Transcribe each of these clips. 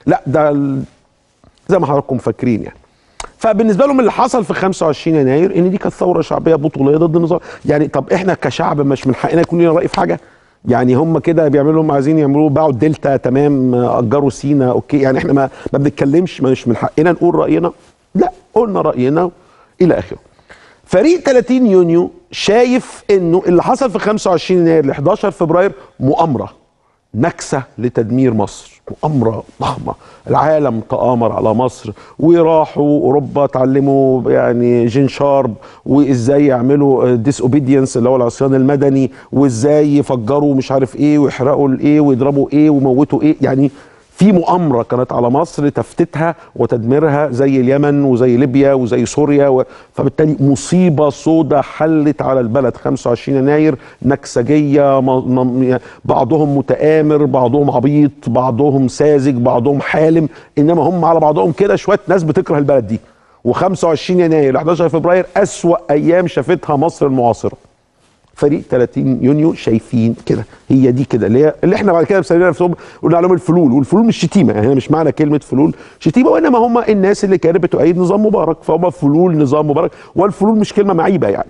لا ده ال- زي ما حضراتكم فاكرين يعني فبالنسبه لهم اللي حصل في 25 يناير ان دي كانت ثوره شعبيه بطوليه ضد النظام يعني طب احنا كشعب مش من حقنا يكون لنا راي في حاجه يعني هم كده بيعملوا اللي هم عايزين يعملوه باعوا الدلتا تمام اجروا سينا اوكي يعني احنا ما ما بنتكلمش مش من حقنا نقول راينا لا قلنا راينا الى اخره فريق 30 يونيو شايف انه اللي حصل في 25 يناير ل 11 فبراير مؤامره نكسه لتدمير مصر مؤامره ضخمه العالم تآمر على مصر وراحوا اوروبا اتعلموا يعني جين شارب وازاي يعملوا ديس اوبيدينس اللي هو العصيان المدني وازاي يفجروا مش عارف ايه ويحرقوا الايه ويضربوا ايه ويموتوا ايه يعني في مؤامره كانت على مصر تفتيتها وتدميرها زي اليمن وزي ليبيا وزي سوريا و... فبالتالي مصيبه سودة حلت على البلد 25 يناير نكسجيه م... م... بعضهم متآمر بعضهم عبيط بعضهم ساذج بعضهم حالم انما هم على بعضهم كده شويه ناس بتكره البلد دي و25 يناير 11 فبراير اسوا ايام شافتها مصر المعاصره فريق 30 يونيو شايفين كده هي دي كده اللي هي اللي احنا بعد كده بنسميها نفسهم قلنا عليهم الفلول والفلول مش شتيمه يعني مش معنى كلمه فلول شتيمه وانما هم الناس اللي كانت بتؤيد نظام مبارك فهم فلول نظام مبارك والفلول مش كلمه معيبه يعني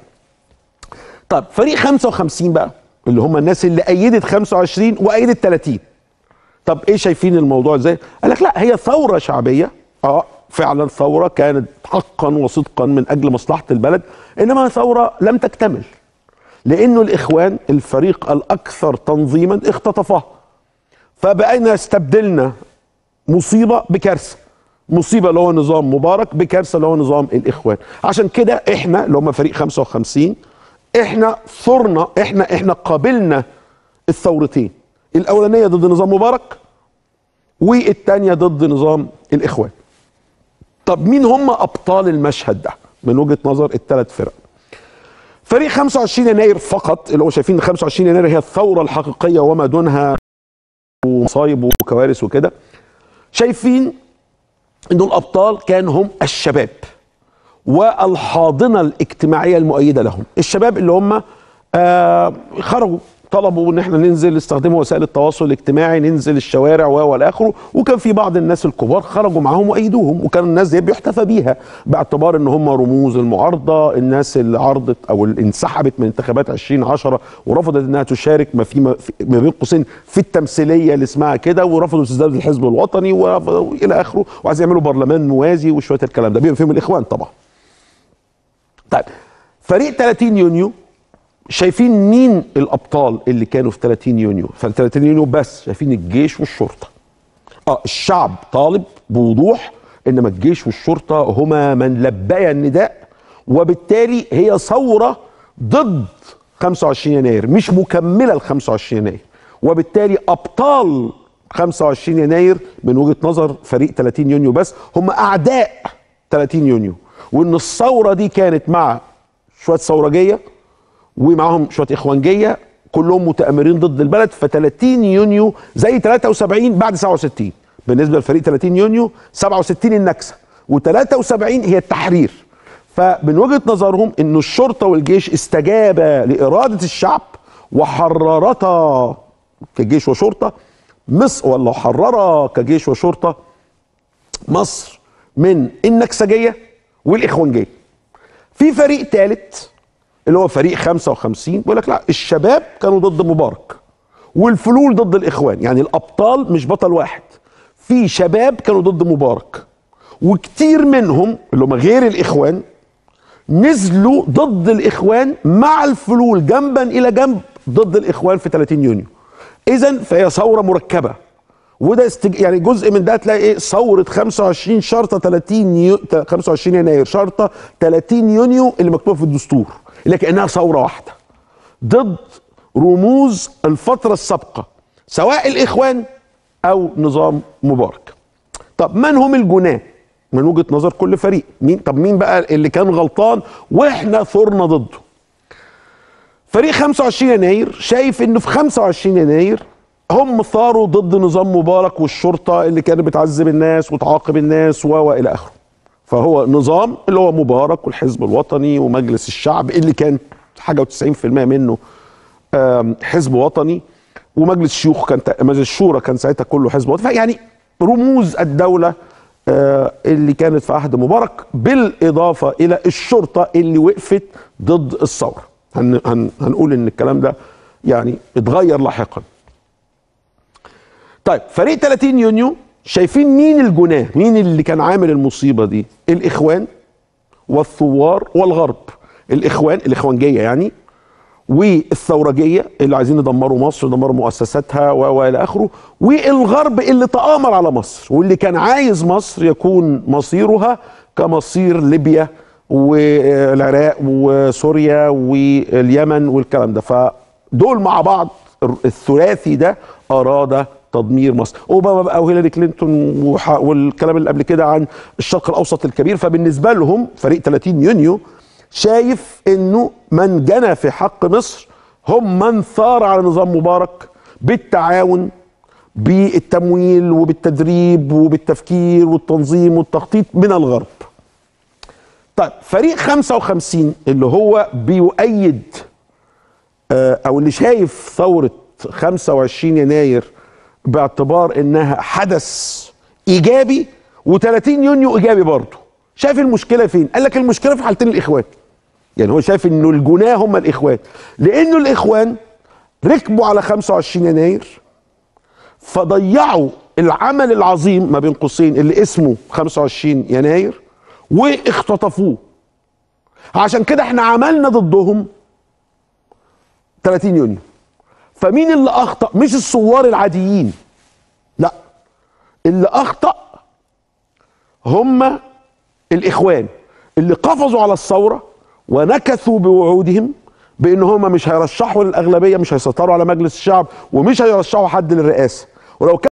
طب فريق 55 بقى اللي هم الناس اللي ايدت 25 وايدت 30 طب ايه شايفين الموضوع ازاي؟ قال لك لا هي ثوره شعبيه اه فعلا ثوره كانت حقا وصدقا من اجل مصلحه البلد انما ثوره لم تكتمل لانه الاخوان الفريق الاكثر تنظيما اختطفها فبقينا استبدلنا مصيبه بكارثه مصيبه اللي هو نظام مبارك بكارثه اللي هو نظام الاخوان عشان كده احنا اللي هم فريق 55 احنا ثرنا احنا احنا قابلنا الثورتين الاولانيه ضد نظام مبارك والثانيه ضد نظام الاخوان طب مين هم ابطال المشهد ده من وجهه نظر الثلاث فرق فريق 25 يناير فقط اللي هو شايفين 25 يناير هي الثوره الحقيقيه وما دونها ومصايب وكوارث وكده شايفين انه الابطال كان هم الشباب والحاضنه الاجتماعيه المؤيده لهم الشباب اللي هم آه خرجوا طلبوا ان احنا ننزل نستخدموا وسائل التواصل الاجتماعي ننزل الشوارع و والى اخره وكان في بعض الناس الكبار خرجوا معاهم وايدوهم وكان الناس دي بيحتفى بيها باعتبار ان هم رموز المعارضه الناس اللي عرضت او اللي انسحبت من انتخابات 2010 ورفضت انها تشارك ما في ما في- ما بين قوسين في التمثيليه اللي اسمها كده ورفضوا استسداد الحزب الوطني ورفضوا الى اخره وعايزين يعملوا برلمان موازي وشويه الكلام ده بما فيهم الاخوان طبعا طيب فريق 30 يونيو شايفين مين الابطال اللي كانوا في 30 يونيو في 30 يونيو بس شايفين الجيش والشرطه اه الشعب طالب بوضوح انما الجيش والشرطه هما من لبيا النداء وبالتالي هي ثوره ضد 25 يناير مش مكمله ل 25 يناير وبالتالي ابطال 25 يناير من وجهه نظر فريق 30 يونيو بس هم اعداء 30 يونيو وان الثوره دي كانت مع شويه ثورجيه ومعاهم شويه اخوانجيه كلهم متآمرين ضد البلد ف 30 يونيو زي 73 بعد 67 بالنسبه لفريق 30 يونيو 67 النكسه و73 هي التحرير فمن وجهه نظرهم انه الشرطه والجيش استجابا لاراده الشعب وحررتا كجيش وشرطه مصر ولا حررا كجيش وشرطه مصر من النكسجيه والاخوانجيه في فريق ثالث اللي هو فريق 55 بيقول لك لا الشباب كانوا ضد مبارك والفلول ضد الاخوان يعني الابطال مش بطل واحد في شباب كانوا ضد مبارك وكتير منهم اللي هم غير الاخوان نزلوا ضد الاخوان مع الفلول جنبا الى جنب ضد الاخوان في 30 يونيو اذا فهي ثوره مركبه وده استج... يعني جزء من ده تلاقي ايه ثوره 25 شرطه 30 يو... 25 يناير شرطه 30 يونيو اللي مكتوبه في الدستور اللي كانها ثوره واحده ضد رموز الفتره السابقه سواء الاخوان او نظام مبارك طب من هم الجناه من وجهه نظر كل فريق مين طب مين بقى اللي كان غلطان واحنا ثرنا ضده فريق 25 يناير شايف انه في 25 يناير هم ثاروا ضد نظام مبارك والشرطه اللي كانت بتعذب الناس وتعاقب الناس و والى اخره فهو نظام اللي هو مبارك والحزب الوطني ومجلس الشعب اللي كان حاجه و90% منه آم، حزب وطني ومجلس الشيوخ كان مجلس الشورى كان ساعتها كله حزب وطني يعني رموز الدوله آه، اللي كانت في عهد مبارك بالاضافه الى الشرطه اللي وقفت ضد الثوره هن هن هنقول ان الكلام ده يعني اتغير لاحقا طيب فريق 30 يونيو شايفين مين الجناه مين اللي كان عامل المصيبه دي الاخوان والثوار والغرب الاخوان الاخوانجيه يعني والثورجيه اللي عايزين يدمروا مصر يدمروا مؤسساتها و- والى اخره والغرب اللي تآمر على مصر واللي كان عايز مصر يكون مصيرها كمصير ليبيا والعراق وسوريا واليمن والكلام ده فدول مع بعض الثلاثي ده اراد تدمير مصر اوباما بقى وهيلاري كلينتون وح- والكلام اللي قبل كده عن الشرق الاوسط الكبير فبالنسبه لهم فريق 30 يونيو شايف انه من جنى في حق مصر هم من ثار على نظام مبارك بالتعاون بالتمويل وبالتدريب وبالتفكير والتنظيم والتخطيط من الغرب طيب فريق 55 اللي هو بيؤيد آه، او اللي شايف ثوره 25 يناير باعتبار انها حدث ايجابي و30 يونيو ايجابي برضه شايف المشكله فين قال لك المشكله في حالتين الاخوان يعني هو شايف انه الجناه هم الاخوان لانه الاخوان ركبوا على 25 يناير فضيعوا العمل العظيم ما بين قوسين اللي اسمه 25 يناير واختطفوه عشان كده احنا عملنا ضدهم 30 يونيو فمين اللي اخطا مش الثوار العاديين لا اللي اخطا هم الاخوان اللي قفزوا على الثوره ونكثوا بوعودهم بان هم مش هيرشحوا للاغلبيه مش هيسيطروا على مجلس الشعب ومش هيرشحوا حد للرئاسه ولو كان